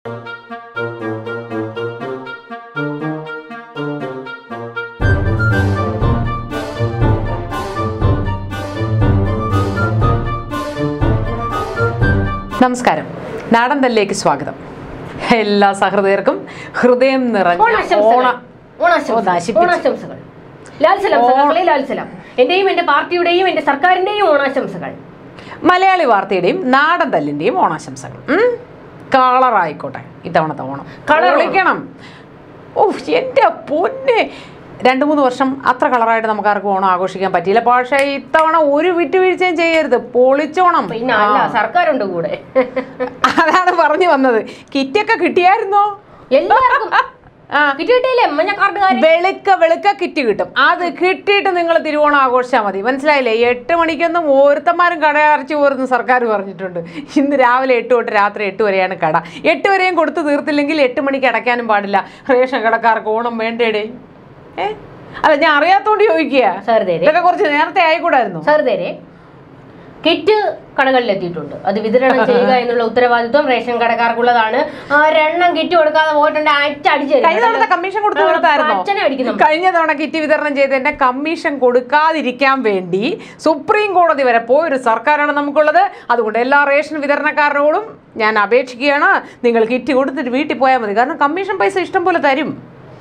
നമസ്കാരം നാടൻ തല്ലിലേക്ക് സ്വാഗതം എല്ലാ സഹൃദയർക്കും ഹൃദയം നിറഞ്ഞ ഓണാശംസകൾ ഓണ ഓ, ഓണാശംസകൾ നശിപ്പിച്ചു. ഓണാശംസകൾ ലാൽസലാം സഖാക്കളെ ലാൽസലാം എന്റെയും എന്റെ പാർട്ടിയുടെയും എന്റെ സർക്കാരിന്റെയും ഓണാശംസകൾ മലയാളി വാർത്തയുടെയും നാടൻ തല്ലിന്റെയും ഓണാശംസകൾ ഉം. കളറായിക്കോട്ടെ ഇത്തവണത്തെ ഓണം കളർ കളിക്കണം ഓ എൻ്റെ പൊന്നെ രണ്ട് മൂന്ന് വർഷം അത്ര കളറായിട്ട് നമുക്ക് ആർക്കും ഓണം ആഘോഷിക്കാൻ പറ്റിയില്ല പക്ഷേ ഇത്തവണ ഒരു വിട്ടുവീഴ്ചയും ചെയ്യരുത് പൊളിച്ചോണം പിന്നെ അല്ല സർക്കാരുണ്ട് കൂടെ അതാണ് പറഞ്ഞു വന്നത് കിറ്റൊക്കെ കിട്ടിയായിരുന്നോ എല്ലാവർക്കും ആ കിട്ടിയിട്ടില്ലേ മഞ്ഞ കാർഡുകാർ വെളുക്ക വെളുക്ക കിറ്റ് കിട്ടും അത് കിട്ടിയിട്ട് നിങ്ങൾ തിരുവോണം ആഘോഷിച്ചാൽ മതി മനസ്സിലായില്ലേ എട്ട് മണിക്കൊന്നും ഓരോരുത്തന്മാരും കട അടച്ചു പോരുന്ന സർക്കാർ പറഞ്ഞിട്ടുണ്ട് ഇന്ന് രാവിലെ എട്ട് തൊട്ട് രാത്രി എട്ട് വരെയാണ് കട എട്ട് വരെയും കൊടുത്തു തീർത്തില്ലെങ്കിൽ എട്ട് മണിക്ക് അടയ്ക്കാനും പാടില്ല റേഷൻ കടക്കാർക്ക് ഓണം വേണ്ടേടേ ഏ അല്ല ഞാൻ അറിയാത്തോണ്ട് ചോദിക്കുക സാറിതേരെ ഇതൊക്കെ കുറച്ച് നേരത്തെ ആയിക്കൂടായിരുന്നു സാറിതേരെ കിറ്റ് കടകളിൽ എത്തിയിട്ടുണ്ട് അത് വിതരണം ചെയ്യുക എന്നുള്ള ഉത്തരവാദിത്വം റേഷൻ കടക്കാർക്കുള്ളതാണ് ഒരെണ്ണം കിറ്റ് കൊടുക്കാതെ പോയിട്ടുണ്ട് അടിച്ചു കഴിഞ്ഞ തവണത്തെ കമ്മീഷൻ കൊടുത്തു തീർത്തായിരുന്നോ അച്ഛനെ അടിക്കുന്നു കഴിഞ്ഞ തവണ കിറ്റ് വിതരണം ചെയ്തതിന്റെ കമ്മീഷൻ കൊടുക്കാതിരിക്കാൻ വേണ്ടി സുപ്രീം കോടതി വരെ പോയൊരു സർക്കാരാണ് നമുക്കുള്ളത് അതുകൊണ്ട് എല്ലാ റേഷൻ വിതരണക്കാരോടും ഞാൻ അപേക്ഷിക്കുകയാണ് നിങ്ങൾ കിറ്റ് കൊടുത്തിട്ട് വീട്ടിൽ പോയാൽ മതി കാരണം കമ്മീഷൻ പൈസ ഇഷ്ടം പോലെ തരും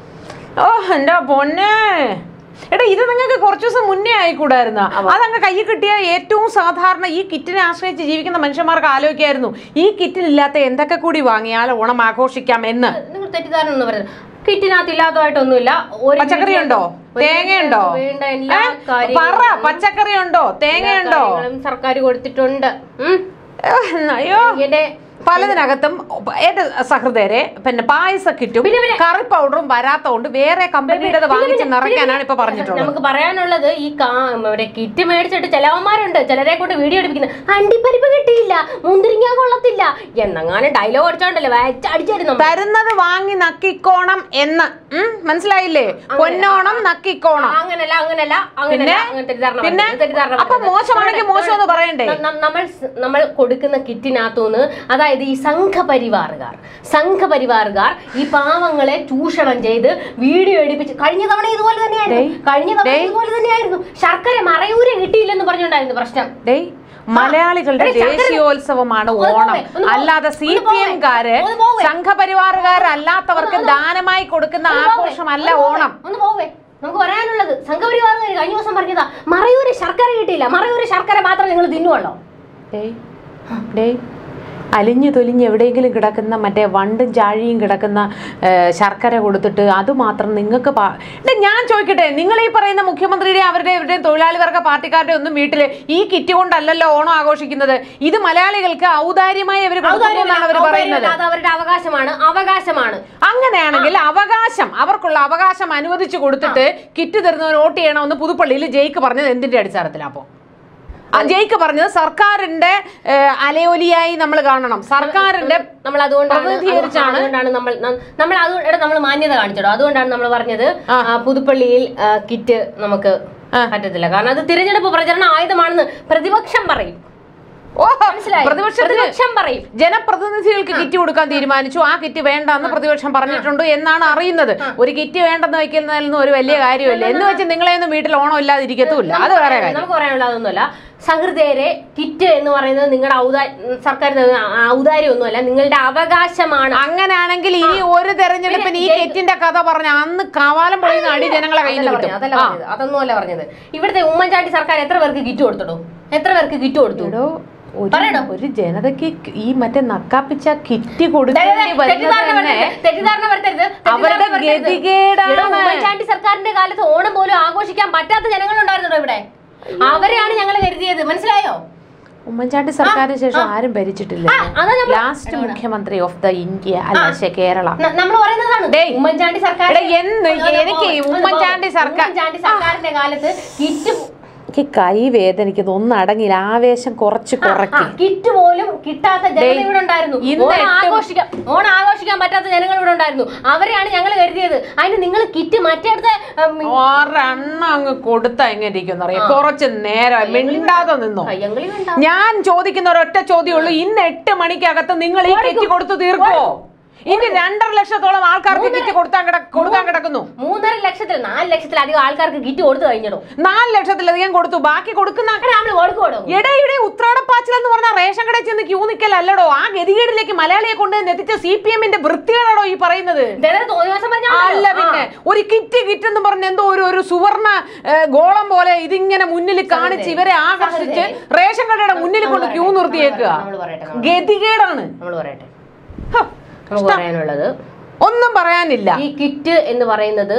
ഓ എൻ്റെ പൊന്നെ എടാ ഇത് നിങ്ങൾക്ക് കുറച്ച് ദിവസം മുന്നേ ആയിക്കൂടായിരുന്ന അതങ്ങ് കയ്യിൽ കിട്ടിയ ഏറ്റവും സാധാരണ ഈ കിറ്റിനെ ആശ്രയിച്ച് ജീവിക്കുന്ന മനുഷ്യന്മാർക്ക് ആലോചിക്കായിരുന്നു ഈ കിറ്റിലില്ലാത്ത എന്തൊക്കെ കൂടി വാങ്ങിയാൽ ഓണം ആഘോഷിക്കാം എന്ന് നിങ്ങൾ തെറ്റിദ്ധാരണ ഒന്നും പറയുന്നത് കിറ്റിനകത്ത് ഇല്ലാത്തതായിട്ടൊന്നുല്ല ഒരു പച്ചക്കറി ഉണ്ടോ ഒരു തേങ്ങയുണ്ടോ വേണ്ട എല്ലാ ഏ? പറ കാര്യങ്ങളും പച്ചക്കറി ഉണ്ടോ തേങ്ങയുണ്ടോ സർക്കാർ കൊടുത്തിട്ടുണ്ട് ഉം. ഏഹ്, അയ്യോ എന്റെ പലതിനകത്തും എന്റെ സഹൃദയരെ പിന്നെ പായസ കിറ്റും പിന്നെ, പിന്നെ. കറി പൗഡറും വരാത്തോണ്ട് വേറെ കമ്പനിയുടെ വാങ്ങിച്ച് നിറയ്ക്കാനാണ് ഇപ്പൊ പറഞ്ഞിട്ടുള്ളത് നമുക്ക് പറയാനുള്ളത് ഈ കാ മറ്റേ കിറ്റ് മേടിച്ചിട്ട് ചിലവന്മാരുണ്ട് ചിലരെ കൊണ്ട് വീഡിയോ എടുപ്പിക്കുന്നത് അണ്ടിപ്പരിപ്പ് കിട്ടിയില്ല മുന്തിരിങ്ങ കൊള്ളത്തില്ല എന്നങ്ങാനും ഡയലോഗ് അടിച്ചോണ്ടല്ലേ അടിച്ചായിരുന്നു തരുന്നത് വാങ്ങി നക്കിക്കോണം എന്ന് ഉം, മനസ്സിലായില്ലേ പൊന്നോണം നക്കിക്കോണം അങ്ങനല്ല അങ്ങനല്ല അങ്ങനല്ല അങ്ങനെ തെറ്റിദ്ധാരണ പിന്നെ വരുന്നത്, തെറ്റിദ്ധാരണ അപ്പൊ വരുന്നത്. മോശമാണെങ്കിൽ നമ്മുടെ- മോശം എന്ന് പറയണ്ടേ ന- ന- നമ്മൾ സ്- നമ്മൾ കൊടുക്കുന്ന കിറ്റിനകത്തുനിന്ന് അതായത് ഈ സംഘപരിവാറുകാർ സംഘപരിവാറുകാർ ഈ പാവങ്ങളെ ചൂഷണം ചെയ്ത് വീഡിയോ എടുപ്പിച്ച് കഴിഞ്ഞ തവണ ഇതുപോലെ തന്നെയായിരുന്നു ഡേയ്, കഴിഞ്ഞ തവണ ഡേയ്. ഇതുപോലെ തന്നെയായിരുന്നു ശർക്കര മറയൂര് കിട്ടിയില്ലെന്ന് പറഞ്ഞുണ്ടായിരുന്നു പ്രശ്നം ഡേയ് മലയാളികളുടെ എടീ, ചക്കര- ദേശീയോത്സവമാണ് ഒന്ന് ഓണം പോവേ, ഒന്ന് പോ- അല്ലാതെ സി ഒന്ന് പി പോവേ, എംകാര് ഒന്ന് പോവേ. സംഘപരിവാറുകാരല്ലാത്തവർക്ക് ദാനമായി കൊടുക്കുന്ന ഒന്ന് പോവേ, ആഘോഷമല്ല ഒന്ന് പോവേ, ഓണം ഒന്ന് പോവേ നമുക്ക് പറയാനുള്ളത് സംഘപരിവാറുകാർ കഴിഞ്ഞ ദിവസം പറഞ്ഞതാ മറയൂര് ശർക്കര കിട്ടിയില്ല മറയൂര് ശർക്കര മാത്രം നിങ്ങൾ തിന്നുവല്ലോ ഡേയ് ഡേയ് അലിഞ്ഞു തൊലിഞ്ഞ് എവിടെയെങ്കിലും കിടക്കുന്ന മറ്റേ വണ്ടും ചാഴിയും കിടക്കുന്ന ഏ, ശർക്കര കൊടുത്തിട്ട് അത് മാത്രം നിങ്ങൾക്ക് പാ ഡേ, ഞാൻ ചോദിക്കട്ടെ നിങ്ങൾ ഈ പറയുന്ന മുഖ്യമന്ത്രിയുടെ അവരുടെ ഇവരുടെയും തൊഴിലാളി വർഗ പാർട്ടിക്കാരുടെ ഒന്നും വീട്ടിൽ ഈ കിറ്റ് കൊണ്ടല്ലല്ലോ ഓണം ആഘോഷിക്കുന്നത് ഇത് മലയാളികൾക്ക് ഔദാര്യമായി അവർ കൊടുക്കുന്നു എന്നാണ് അവർ പറയുന്നത് അത് അവരുടെ അവകാശമാണ് അവകാശമാണ് അങ്ങനെയാണെങ്കിൽ അവകാശം അവർക്കുള്ള അവകാശം അനുവദിച്ചു കൊടുത്തിട്ട് കിറ്റ് തരുന്നവർ വോട്ട് ചെയ്യണമെന്ന് പുതുപ്പള്ളിയിൽ ജയിക്ക് പറഞ്ഞത് എന്തിന്റെ അടിസ്ഥാനത്തിലാണ് അപ്പോൾ ആ ജയിക്ക് പറഞ്ഞത് സർക്കാരിന്റെ ഏ, അലയൊലിയായി നമ്മൾ കാണണം സർക്കാരിന്റെ നമ്മൾ അതുകൊണ്ടാണ് പ്രതിനിധീകരിച്ചാണ് അതുകൊണ്ടാണ് നമ്മൾ ന- നമ്മൾ അതുകൊണ്ട് നമ്മൾ മാന്യത കാണിച്ചോ അതുകൊണ്ടാണ് നമ്മൾ പറഞ്ഞത് ആ, പുതുപ്പള്ളിയിൽ ആ, കിറ്റ് നമുക്ക് പറ്റത്തില്ല കാരണം അത് തിരഞ്ഞെടുപ്പ് പ്രചരണ ആയുധമാണെന്ന് പ്രതിപക്ഷം പറയും ഓ മനസ്സിലായി പ്രതിപക്ഷത്തിന് പ്രതിപക്ഷം പറയും ജനപ്രതിനിധികൾക്ക് കിറ്റ് കൊടുക്കാൻ തീരുമാനിച്ചു ആ കിറ്റ് വേണ്ടെന്ന് പ്രതിപക്ഷം പറഞ്ഞിട്ടുണ്ട് എന്നാണ് അറിയുന്നത് ഒരു കിറ്റ് വേണ്ടെന്ന് വെക്കുന്നതിൽ ഒരു വലിയ കാര്യമില്ല എന്ന് വെച്ച് നിങ്ങളെയൊന്നും വീട്ടിൽ ഓണം ഇല്ലാതിരിക്കത്തുമില്ല അത് വേറെ കാര്യം നമുക്ക് പറയാനുള്ള അതൊന്നുമല്ല സഹൃദയരെ കിറ്റ് എന്ന് പറയുന്നത് നിങ്ങളുടെ ഔദാ സർക്കാർ തരുന്ന ഔദാര്യമൊന്നുമല്ല നിങ്ങളുടെ അവകാശമാണ് അങ്ങനെയാണെങ്കിൽ ഇനി ഒരു തെരഞ്ഞെടുപ്പിന് ഈ കിറ്റിന്റെ കഥ പറഞ്ഞ അന്ന് കവാലം പൊളിയുന്ന അടി ജനങ്ങളെ കയ്യിൽ അതല്ല കിട്ടും പറഞ്ഞത്, അതല്ല പറഞ്ഞത് അതൊന്നും അല്ല പറഞ്ഞത് ഇവിടുത്തെ ഉമ്മൻചാണ്ടി സർക്കാർ എത്ര പേർക്ക് കിറ്റ് കൊടുത്തിടൂ എത്ര പേർക്ക് കിറ്റ് കൊടുത്തു എടോ, ഒരു- പറയണോ? ഒരു ജനതയ്ക്ക് ഈ മറ്റേ നക്കാപ്പിച്ച കിറ്റ് ദേ, ദേ, കൊടുക്കേണ്ടി ദേ, വരുന്നത് തെറ്റിദ്ധാരണ തന്നെ വരുത്തരുത്, തെറ്റിദ്ധാരണ വരുത്തരുത്, തെറ്റിദ്ധാരണ അവരുടെ വരുത്തരുത്. ഗതികേടാണ്. എടോ, ഉമ്മൻചാണ്ടി സർക്കാരിന്റെ കാലത്ത് ഓണം പോലും ആഘോഷിക്കാൻ പറ്റാത്ത ജനങ്ങളുണ്ടായിരുന്നോ ഇവിടെ അവരെയാണ് ഞങ്ങൾ കരുതിയത് മനസ്സിലായോ ഉമ്മൻചാണ്ടി സർക്കാരിന് ശേഷം ആരും ഭരിച്ചിട്ടില്ല ആ, അതാ ഞാൻ ലാസ്റ്റ് മുഖ്യമന്ത്രി ഓഫ് ദ ഇന്ത്യ അല്ല ശ്ശെ, കേരള നമ്മൾ പറയുന്നതാണ് ഡേയ്, ഉമ്മൻചാണ്ടി സർക്കാർ എടാ, എന്ന് എനിക്ക് ഈ ഉമ്മൻചാണ്ടി സർക്കാർ- ഉമ്മൻചാണ്ടി സർക്കാരിന്റെ കാലത്ത് കിറ്റ് എനിക്ക് കൈ വേദനിക്കുന്നു ഒന്ന് അടങ്ങില്ല ആവേശം കുറച്ച് കുറയ്ക്ക് കിറ്റ് പോലും കിട്ടാത്ത ജനങ്ങൾ ഇവിടെ ഉണ്ടായിരുന്നു ഇന്ന് ഓണം ഏറ്റവും- ആഘോഷിക്കാൻ ഓണം ആഘോഷിക്കാൻ പറ്റാത്ത ജനങ്ങൾ ഇവിടെ ഉണ്ടായിരുന്നു അവരെയാണ് ഞങ്ങൾ കരുതിയത് അതിന് നിങ്ങൾ കിറ്റ് മറ്റേടത്തെ ഉം, ഒരെണ്ണം അങ്ങ് കൊടുത്താ എങ്ങനെ ഇരിക്കും അറിയാം കുറച്ച് നേരം മിണ്ടാതെ നിന്നോ കയ്യങ്കളി വേണ്ട ഞാൻ ചോദിക്കുന്ന ഒരൊറ്റ ചോദ്യമേ ഉള്ളൂ ഇന്ന് എട്ട് മണിക്കകത്ത് നിങ്ങൾ ഈ കെറ്റി കൊടുത്തു തീർക്കോ ഇനി രണ്ടര ലക്ഷത്തോളം ആൾക്കാർക്ക് കിറ്റ് കൊടുത്താൻ കിട കൊടുക്കാൻ കിടക്കുന്നു മൂന്നര ലക്ഷത്തിൽ നാല് ലക്ഷത്തിലധികം ആൾക്കാർക്ക് കിറ്റ് കൊടുത്തു കഴിഞ്ഞിടോ നാല് ലക്ഷത്തിലധികം കൊടുത്തു ബാക്കി കൊടുക്കുന്ന നമ്മൾ കൊടുക്കോടോ ഇടയുടെ ഉത്രാടപ്പാച്ചിൽ എന്ന് പറഞ്ഞ റേഷൻ കടയിൽ ചെന്ന് ക്യൂ നിൽക്കലല്ലടോ ആ ഗതികേടിലേക്ക് മലയാളിയെ കൊണ്ട് എത്തിച്ച സി പി എമ്മിന്റെ വൃത്തികളാണോ ഈ പറയുന്നത് തോന്നിയ ദിവസം അല്ല പിന്നെ ഒരു കിറ്റ് കിറ്റ് എന്ന് പറഞ്ഞ എന്തോ ഒരു ഒരു സുവർണ ഏ, ഗോളം പോലെ ഇതിങ്ങനെ മുന്നിൽ കാണിച്ച് ഇവരെ ആകർഷിച്ച് റേഷൻ കടയുടെ മുന്നിൽ കൊണ്ട് ക്യൂ നിർത്തിയേക്കുക നമ്മൾ പറയട്ടെ ഗതികേടാണ് നമ്മൾ പറയട്ടെ ഹ, നമുക്ക് പറയാനുള്ളത് ഒന്നും പറയാനില്ല ഈ കിറ്റ് എന്ന് പറയുന്നത്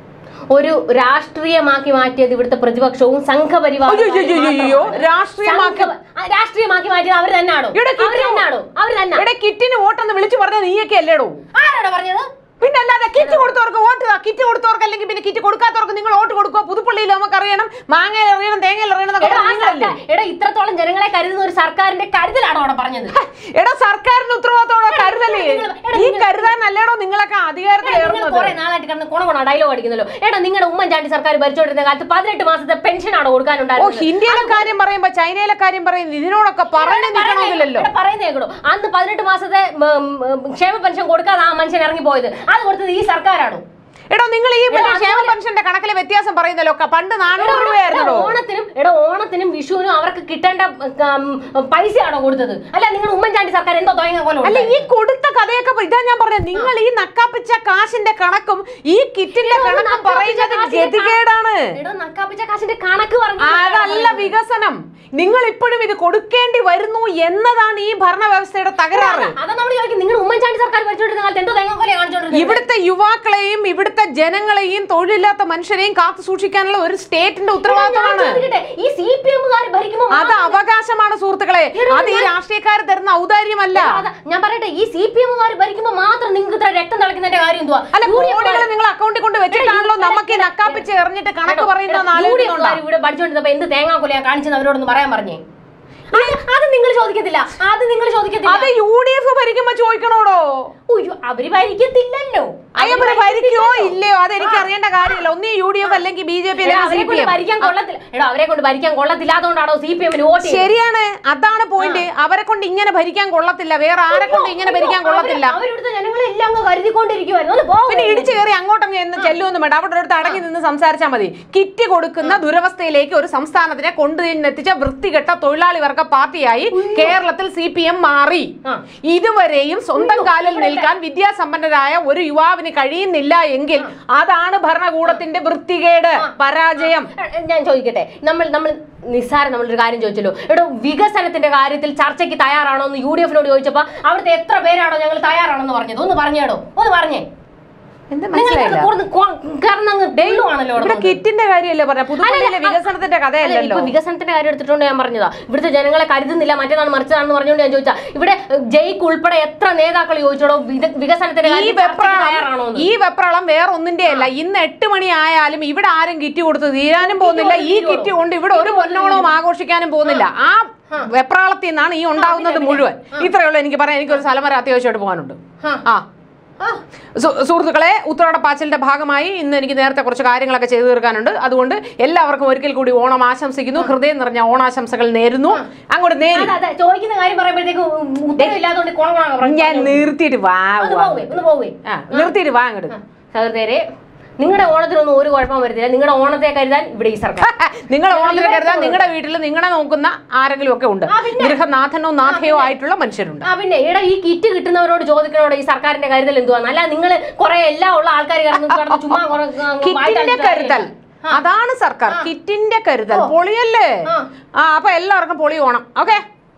ഒരു രാഷ്ട്രീയമാക്കി മാറ്റിയത് ഇവിടുത്തെ പ്രതിപക്ഷവും സംഘപരിവാറും അയ്യോ, അയ്യോ, അയ്യോ, അയ്യോ, രാഷ്ട്രീയമാക്കി രാഷ്ട്രീയമാക്കി മാറ്റിയത് അവർ തന്നെയാണോ ഇവിടെ അവർ കിറ്റ് തന്നെയാണോ അവർ തന്നെ ഇവിടെ കിറ്റിന് വോട്ടെന്ന് വിളിച്ചു പറഞ്ഞ നീയൊക്കെ അല്ലേടോ ആരാണോ പറഞ്ഞത് പിന്നെ അല്ലാതെ കിറ്റ് കൊടുത്തവർക്ക് വോട്ട് താ. കിറ്റ് കൊടുത്തവർക്ക് അല്ലെങ്കിൽ പിന്നെ കിറ്റ് കൊടുക്കാത്തവർക്ക് നിങ്ങൾ വോട്ട് കൊടുക്കുക പുതുപ്പള്ളിയിൽ നമുക്ക് അറിയണം മാങ്ങയിൽ അറിയണം തേങ്ങയിൽ അറിയണം എന്നൊക്കെ എടാ, ആ പറഞ്ഞ് നിങ്ങളല്ലേ സർക്കാർ- എടാ ഇത്രത്തോളം ജനങ്ങളെ കരുതുന്ന ഒരു സർക്കാരിന്റെ കരുതലാണോ അവിടെ പറഞ്ഞത് എടാ സർക്കാരിന്റെ ഉത്തരവാദിത്തമുള്ള കരുതലേ നിങ്ങൾ- എടാ, ഈ നിങ്ങൾ- കരുതാനല്ലേടോ നിങ്ങളൊക്കെ അധികാരത്തിൽ നിങ്ങൾ ഏറുന്നത് കുറെ നാളായിട്ട് കിടന്ന് കുണ കുണ ഡയലോഗ് അടിക്കുന്നല്ലോ എടാ നിങ്ങളുടെ ഉമ്മൻചാണ്ടി സർക്കാർ ഭരിച്ചോണ്ടിരുന്ന കാലത്ത് പതിനെട്ട് മാസത്തെ പെൻഷൻ ആണോ ഓ കൊടുക്കാനുണ്ടായിരുന്നത് ഇന്ത്യയിലെ കാര്യം പറയുമ്പോ ചൈനയിലെ കാര്യം പറയുന്നത് ഇതിനോടൊക്കെ പറഞ്ഞു നിൽക്കണമെന്നില്ലല്ലോ ഇവിടെ പറയുന്നേ കേട്ടോ അന്ന് പതിനെട്ട് മാസത്തെ ഉം, ഉം, ക്ഷേമ പെൻഷൻ കൊടുക്കാതെ ആ മനുഷ്യൻ ഇറങ്ങി പോയത് അത് കൊടുത്തത് ഈ സർക്കാരാണോ എടോ നിങ്ങൾ ഈ മറ്റേ എടാ, ക്ഷേമ പെൻഷന്റെ കണക്കിലെ വ്യത്യാസം പറയുന്നല്ലോ ഒക്കെ പണ്ട് നാനൂറ് രൂപയായിരുന്നോ ഓണത്തിനും എടാ ഓണത്തിനും വിഷുവിനും അവർക്ക് കിട്ടേണ്ട ഉം, പൈസയാണോ കൊടുത്തത് അല്ല നിങ്ങൾ ഉമ്മൻചാണ്ടി സർക്കാർ എന്തോ തോയങ്ങ പോലെ അല്ല ഉണ്ടായി. ഈ കൊടുത്ത കഥയൊക്കെ പ- ഇതാ ഞാൻ പറഞ്ഞത് നിങ്ങൾ ഈ നക്കാപ്പിച്ച കാശിന്റെ കണക്കും ഈ കിറ്റിന്റെ എടാ, ഒന്ന് കണക്കും നക്കാപ്പിച്ച പറയുന്നത് കാശിന്റെ ഗതികേടാണ് എടാ നക്കാപ്പിച്ച കാശിന്റെ കണക്ക് പറഞ്ഞു അതല്ല വികസനം നിങ്ങൾ ഇപ്പോഴും ഇത് കൊടുക്കേണ്ടി വരുന്നു എന്നതാണ് ഈ ഭരണവ്യവസ്ഥയുടെ തകരാറ് അതാ നമ്മൾ ചോദിക്കും നിങ്ങൾ ഉമ്മൻചാണ്ടി സർക്കാർ ഭരിച്ചോണ്ടിരുന്ന കാലത്ത് എന്തോ തേങ്ങ പോലെ കാണിച്ചോണ്ടിരുന്നത് ഇവിടുത്തെ യുവാക്കളെയും ഇവിടുത്തെ ജനങ്ങളെയും തൊഴിലില്ലാത്ത മനുഷ്യരെയും കാത്തു സൂക്ഷിക്കാനുള്ള ഒരു സ്റ്റേറ്റിന്റെ ഞാൻ ഉത്തരവാദിത്തമാണ് ചോദിക്കട്ടെ, ഈ സി പി എമ്മുകാർ ഭരിക്കുമ്പോൾ അത് അവകാശമാണ് സുഹൃത്തുക്കളെ അത് ഈ രാഷ്ട്രീയക്കാർ തരുന്ന ഔദാര്യമല്ല അതാ, ഞാൻ പറയട്ടെ ഈ സി പി എമ്മുകാർ ഭരിക്കുമ്പോൾ മാത്രം നിങ്ങൾക്ക് ഇത്ര രക്തം തിളക്കുന്നതിന്റെ കാര്യം എന്തുവാ അല്ല യു ഡി എഫ് കോടികൾ നിങ്ങൾ അക്കൗണ്ടിൽ കൊണ്ട് വെച്ചിട്ടാണല്ലോ നമുക്ക് ഈ നക്കാപ്പിച്ച് എറിഞ്ഞിട്ട് കണക്ക് പറയുന്ന യു ഡി എഫുകാർ ഇവിടെ പഠിച്ചോണ്ടിരുന്നപ്പോ എന്ത് തേങ്ങാക്കൊലയാ കാണിച്ചെന്ന് അവരോടൊന്ന് പറയാൻ പറഞ്ഞേ അത് അത് നിങ്ങൾ ചോദിക്കത്തില്ല അത് നിങ്ങൾ ചോദിക്കത്തില്ല അത് യു ഡി എഫ് ഭരിക്കുമ്പോ ചോദിക്കണോടോ ഉയ്യോ, അവര് ഭരിക്കത്തില്ലല്ലോ അയ്യപ്പന് ഭരിക്കോ ഇല്ലയോ അത് എനിക്ക് അറിയേണ്ട കാര്യമില്ല ഒന്നീ യു ഡി എഫ് അല്ലെങ്കിൽ ബി ജെ പി എടാ, അല്ലെങ്കിൽ അവരെ സി പി കൊണ്ട് എം ഭരിക്കാൻ കൊള്ളത്തില്ല എടാ അവരെ കൊണ്ട് ഭരിക്കാൻ കൊള്ളത്തില്ലാത്തതുകൊണ്ടാണോ സി പി എമ്മിന് വോട്ട് ചെയ്യുന്നത്? ശരിയാണ് അതാണ് പോയിന്റ് അവരെ കൊണ്ട് ഇങ്ങനെ ഭരിക്കാൻ കൊള്ളത്തില്ല വേറെ ആരെ കൊണ്ട് ഇങ്ങനെ ഭരിക്കാൻ അയ്യോ, കൊള്ളത്തില്ല അവര് അവരിവിടുത്തെ ജനങ്ങളെ എല്ലാം അങ്ങ് കരുതിക്കൊണ്ടിരിക്കുവായിരുന്നു ഒന്ന് പോകും പിന്നെ ഇടിച്ചു കയറി അങ്ങോട്ടങ്ങ് എന്ന് ചെല്ലുമൊന്നും വേണ്ട അവിടെ അടുത്ത് അടങ്ങി നിന്ന് സംസാരിച്ചാൽ മതി കിറ്റ് കൊടുക്കുന്ന ദുരവസ്ഥയിലേക്ക് ഒരു സംസ്ഥാനത്തിനെ കൊണ്ടുവന്നെത്തിച്ച വൃത്തികെട്ട തൊഴിലാളി വർഗ പാർട്ടിയായി കേരളത്തിൽ സി പി എം മാറി ആ. ഇതുവരെയും സ്വന്തം കാലിൽ നിൽക്കാൻ വിദ്യാസമ്പന്നരായ ഒരു യുവാവിന് കഴിയുന്നില്ല എങ്കിൽ അതാണ് ഭരണകൂടത്തിന്റെ വൃത്തികേട് പരാജയം ഞാൻ ചോദിക്കട്ടെ നമ്മൾ നമ്മൾ നിസ്സാരം നമ്മളൊരു കാര്യം ചോദിച്ചല്ലോ എടോ വികസനത്തിന്റെ കാര്യത്തിൽ ചർച്ചയ്ക്ക് തയ്യാറാണോ എന്ന് യു ഡി എഫിനോട് ചോദിച്ചപ്പോ അവിടുത്തെ എത്ര പേരാണോ ഞങ്ങൾ തയ്യാറാണെന്ന് പറഞ്ഞത് ഒന്ന് പറഞ്ഞേടോ ഒന്ന് പറഞ്ഞേ എന്താ നിങ്ങൾ മനസ്സിലായില്ല കിടന്നങ്ങ് ഡെയിലുവാണല്ലോ ഇവിടെ കിറ്റിന്റെ കാര്യമല്ലേ പറഞ്ഞ പുതുപ്പള്ളിയിലെ വികസനത്തിന്റെ കഥയല്ലല്ലോ ഇപ്പൊ വികസനത്തിന്റെ കാര്യം എടുത്തിട്ടുണ്ട് ഞാൻ പറഞ്ഞതാ ഇവിടുത്തെ ജനങ്ങളെ കരുതുന്നില്ല മറ്റേതാണ് മറിച്ചതാണെന്ന് പറഞ്ഞുകൊണ്ട് ഞാൻ ചോദിച്ചാ ഇവിടെ ജയ്ക്ക് ഉൾപ്പെടെ എത്ര നേതാക്കൾ ചോദിച്ചോടോ വിക- വികസനത്തിന്റെ ഈ കാര്യത്തിൽ ചർച്ചയ്ക്ക് തയ്യാറാണോ വെപ്രാളം എന്ന്? ഈ വെപ്രാളം വേറെ ഒന്നിന്റെ അല്ല ഇന്ന് എട്ട് മണി ആയാലും ഇവിടെ ആരും കിറ്റ് കൊടുത്ത് തീരാനും പോകുന്നില്ല ഈ കിറ്റ് കൊണ്ട് ഇവിടെ ഒരു പൊന്നോണവും ആഘോഷിക്കാനും പോകുന്നില്ല ആ വെപ്രാളത്തിൽ നിന്നാണ് ഈ ഉണ്ടാവുന്നത് മുഴുവൻ ഇത്രയുള്ളൂ എനിക്ക് പറയാം എനിക്കൊരു സ്ഥലം വരെ അത്യാവശ്യമായിട്ട് പോകാനുണ്ട് ആ. ആ ആ. സു- സുഹൃത്തുക്കളെ ഉത്രാടപ്പാച്ചിലിന്റെ ഭാഗമായി ഇന്ന് എനിക്ക് നേരത്തെ കുറച്ച് കാര്യങ്ങളൊക്കെ ചെയ്തു തീർക്കാനുണ്ട് അതുകൊണ്ട് എല്ലാവർക്കും ഒരിക്കൽ കൂടി ഓണം ആശംസിക്കുന്നു ഹൃദയം നിറഞ്ഞ ഓണാശംസകൾ നേരുന്നു അങ്ങോട്ട് നേരി അതെ, അതെ, ചോദിക്കുന്ന കാര്യം പറയുമ്പോഴത്തേക്ക് ഉത്തരവില്ലാത്തതുകൊണ്ട് കുണകുണ പറഞ്ഞു ഞാൻ നിർത്തിയിട്ട് വാ ഒന്ന് വാ. പോവേ ഒന്ന് പോവേ ആ നിർത്തിയിട്ട് വാ അങ്ങോട്ട് സഹൃദയരെ നിങ്ങളുടെ ഓണത്തിനൊന്നും ഒരു കുഴപ്പം വരുത്തില്ല നിങ്ങളുടെ ഓണത്തെ കരുതാൻ ഇവിടെ ഈ സർക്കാർ നിങ്ങൾ ഓണത്തിന് കരുതാൻ നിങ്ങളുടെ വീട്ടിൽ നിങ്ങളെ നോക്കുന്ന ആരെങ്കിലും ഒക്കെ ഉണ്ട് ആ, പിന്നെ. ഗൃഹനാഥനോ നാഥയോ ആയിട്ടുള്ള മനുഷ്യരുണ്ട് ആ പിന്നെ ഇവിടെ ഈ കിറ്റ് കിട്ടുന്നവരോട് ചോദിക്കണോട് ഈ സർക്കാരിന്റെ കരുതൽ എന്തുവാന്ന് അല്ല നിങ്ങൾ കുറെ എല്ലാം ഉള്ള ആൾക്കാർ കിടന്ന് കിടന്ന് ചുമ്മാ കുറെ അങ്ങ് കിറ്റിന്റെ വായിട്ടടിച്ചിട്ട് കരുതൽ അതാണ് സർക്കാർ കിറ്റിന്റെ കരുതൽ പൊളിയല്ലേ ആ. ആ അപ്പൊ എല്ലാവർക്കും പൊളി ഓണം ഓക്കെ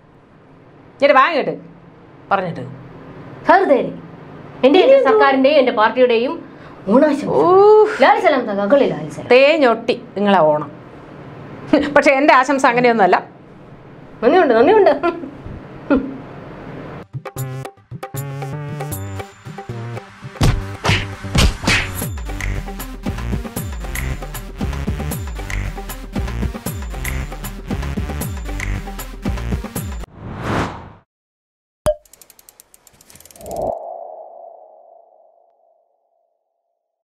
ഞാൻ വാങ്ങിട്ട് പറഞ്ഞിട്ട് സഹൃദയരെ എന്റെ എന്റെ സർക്കാരിന്റെയും എന്റെ പാർട്ടിയുടെയും ഓണാശം ഊഹ്, ലാലിസലാം തകകളി ലാലിസലാം തേഞ്ഞൊട്ടി നിങ്ങളെ ഓണം പക്ഷെ എന്റെ ആശംസ അങ്ങനെയൊന്നുമല്ല നന്ദിയുണ്ട് നന്ദിയുണ്ട്